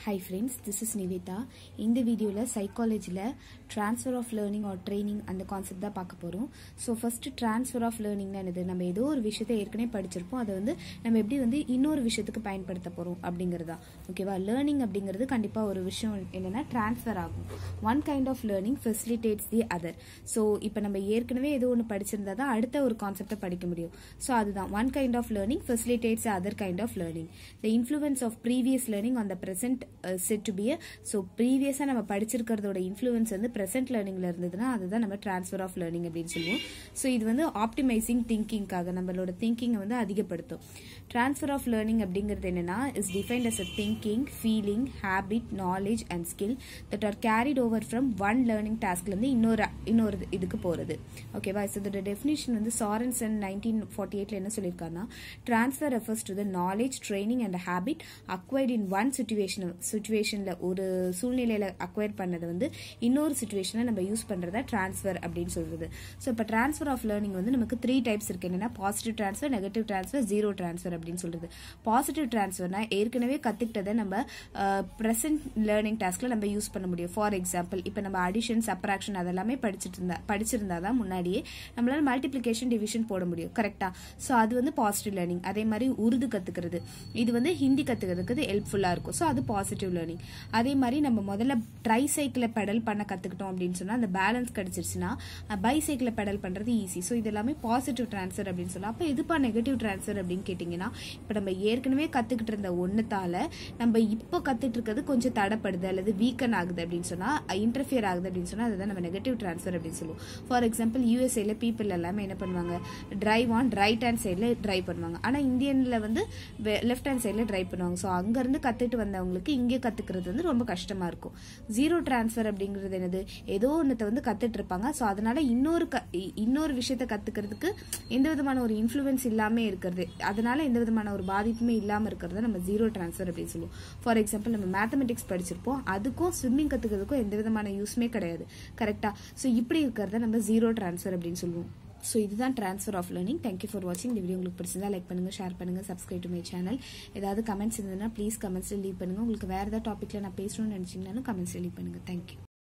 high friends this is Nivetha இந்த வீடியோவில் சைக்காலஜியில் transfer of learning or training அந்த கான்செப்ட் தான் பார்க்க போகிறோம் ஸோ ஃபஸ்ட்டு ட்ரான்ஸ்ஃபர் ஆஃப் லேர்னிங்னா என்னது நம்ம ஏதோ ஒரு விஷயத்தை ஏற்கனவே படிச்சிருப்போம் அதை வந்து நம்ம எப்படி வந்து இன்னொரு விஷயத்துக்கு பயன்படுத்த போகிறோம் அப்படிங்கிறதா ஓகேவா லேர்னிங் அப்படிங்கிறது கண்டிப்பாக ஒரு விஷயம் என்னென்னா ட்ரான்ஸ்ஃபர் ஆகும் one kind of learning facilitates the other so இப்போ நம்ம ஏற்கனவே ஏதோ ஒன்று படிச்சிருந்தா தான் அடுத்த ஒரு கான்செப்டை படிக்க முடியும் ஸோ அதுதான் one kind of learning facilitates other kind of learning the influence of previous learning on the present set to be so ப்ரீவியஸாக நம்ம படிச்சிருக்கிறதோட இன்ஃப்ளூயன்ஸ் வந்து ப்ரெசென்ட் லேர்னிங்ல இருந்ததுன்னா அதுதான் நம்ம ட்ரான்ஸ்ஃபர் ஆஃப் லேர்னிங் அப்படின்னு சொல்லுவோம் ஸோ இது வந்து ஆப்டிமைசிங் திங்கிங்காக நம்மளோட திங்கிங்கை வந்து அதிகப்படுத்தும் ட்ரான்ஸ்ஃபர் ஆஃப் லேர்னிங் அப்படிங்கிறது என்னன்னா is defined as a thinking feeling habit knowledge and skill that are carried over from one learning டாஸ்க்லேருந்து இன்னொரு இன்னொரு இதுக்கு போகிறது ஓகேவா ஸோ இதோட டெஃபினேஷன் வந்து சாரன்சன் நைன்டீன் ஃபார்ட்டி எயிட்ல என்ன சொல்லியிருக்காருன்னா transfer refers to the knowledge training and habit acquired in one situation சுச்சுவேஷனில் ஒரு சூழ்நிலையில் அக்வயர் பண்ணதை வந்து இன்னொரு சுச்சுவேஷனில் நம்ம யூஸ் பண்ணுறதா ட்ரான்ஸ்ஃபர் அப்படின்னு சொல்கிறது ஸோ இப்போ ட்ரான்ஸ்ஃபர் ஆஃப் லேர்னிங் வந்து நமக்கு த்ரீ டைப்ஸ் இருக்கு என்னன்னா positive transfer negative transfer zero transfer அப்படின்னு சொல்றது பாசிட்டிவ் ட்ரான்ஸ்ஃபர்னா ஏற்கனவே கற்றுக்கிட்டதை நம்ம ப்ரெசென்ட் லேர்னிங் டாஸ்க்ல நம்ம யூஸ் பண்ண முடியும் ஃபார் எக்ஸாம்பிள் இப்போ நம்ம அடிஷன் சப்ராக்ஷன் அதெல்லாமே படிச்சுட்டு இருந்தா படிச்சிருந்தா தான் முன்னாடியே நம்மளால மல்டிப்ளிகேஷன் டிவிஷன் போட முடியும் கரெக்டா ஸோ அது வந்து பாசிட்டிவ் லேர்னிங் அதே மாதிரி உருது கத்துக்கிறது இது வந்து ஹிந்தி கத்துக்கிறதுக்கு ஹெல்ப்ஃபுல்லா இருக்கும் ஸோ அது பாசிட்டிவ் லேர்னிங் அதே மாதிரி நம்ம முதல்ல ட்ரை சைக்கிளை பெடல் பண்ண கத்துக்கிட்டோம் அப்படின்னு சொன்னா அந்த பேலன்ஸ் கிடைச்சிருச்சுன்னா பை சைக்கிளை பெடல் பண்றது ஈஸி ஸோ இது எல்லாமே பாசிட்டிவ் ட்ரான்ஸ்ஃபர் அப்படின்னு சொல்லலாம் அப்போ எதுப்பா நெகட்டிவ் ட்ரான்ஸ்ஃபர் அப்படின்னு கேட்டிங்கன்னா இப்போ நம்ம ஏற்கனவே கத்துக்கிட்டு இருந்த ஒன்றுத்தால நம்ம இப்போ கத்துட்டு இருக்கிறது கொஞ்சம் தடப்படுது அல்லது வீக்கன் ஆகுது அப்படின்னு சொன்னா இன்டர்ஃபியர் ஆகுது அப்படின்னு சொன்னா அதுதான் நம்ம நெகட்டிவ் ட்ரான்ஸ்ஃபர் அப்படின்னு சொல்லுவோம் ஃபார் எக்ஸாம்பிள் யூஎஸ்ஏல பீப்புள் எல்லாமே என்ன பண்ணுவாங்க டிரைவ் ஆன் ரைட் ஹேண்ட் சைடில் டிரைவ் பண்ணுவாங்க ஆனால் இந்தியன்ல வந்து லெஃப்ட் ஹேண்ட் சைடில் டிரைவ் பண்ணுவாங்க ஸோ அங்கேருந்து கற்றுட்டு வந்தவங்களுக்கு இங்கே கற்றுக்கிறது வந்து ரொம்ப கஷ்டமாக இருக்கும் ஜீரோ ட்ரான்ஸ்ஃபர் அப்படிங்கிறது என்னது ஏதோ ஒன்றத்தை வந்து கற்றுட்டு இருப்பாங்க ஸோ அதனால இன்னொரு க இன்னொரு விஷயத்த கற்றுக்கிறதுக்கு எந்த விதமான ஒரு இன்ஃப்ளூயன்ஸ் இல்லாமல் இருக்கிறது அதனால எந்த விதமான ஒரு பாதிப்புமே இல்லாமல் இருக்கிறத நம்ம ஜீரோ ட்ரான்ஸ்ஃபர் அப்படின்னு சொல்லுவோம் ஃபார் எக்ஸாம்பிள் நம்ம மேத்தமெட்டிக்ஸ் படிச்சிருப்போம் அதுக்கும் ஸ்விம்மிங் கற்றுக்கிறதுக்கும் எந்த விதமான யூஸ்மே கிடையாது கரெக்டாக ஸோ இப்படி இருக்கிறத நம்ம ஜீரோ ட்ரான்ஸ்ஃபர் அப்படின்னு சொல்லுவோம் ஸோ இதுதான் transfer of learning thank you for வாட்சிங் இந்த வீடியோ உங்களுக்கு பிடிச்சிருந்தா லைக் பண்ணுங்க ஷேர் பண்ணுங்க சப்ஸ்கிரைப் டு மை சேனல் ஏதாவது கமெண்ட்ஸ் இருந்ததுன்னா ப்ளீஸ் கமெண்ட்ஸில் லீவ் பண்ணுங்க உங்களுக்கு வேறு ஏதாவது டாப்பிக்கில் நான் பேசணும்னு நினச்சிங்கனாலும் கமெண்ட்ஸில் லீவ் பண்ணுங்க தேங்க்யூ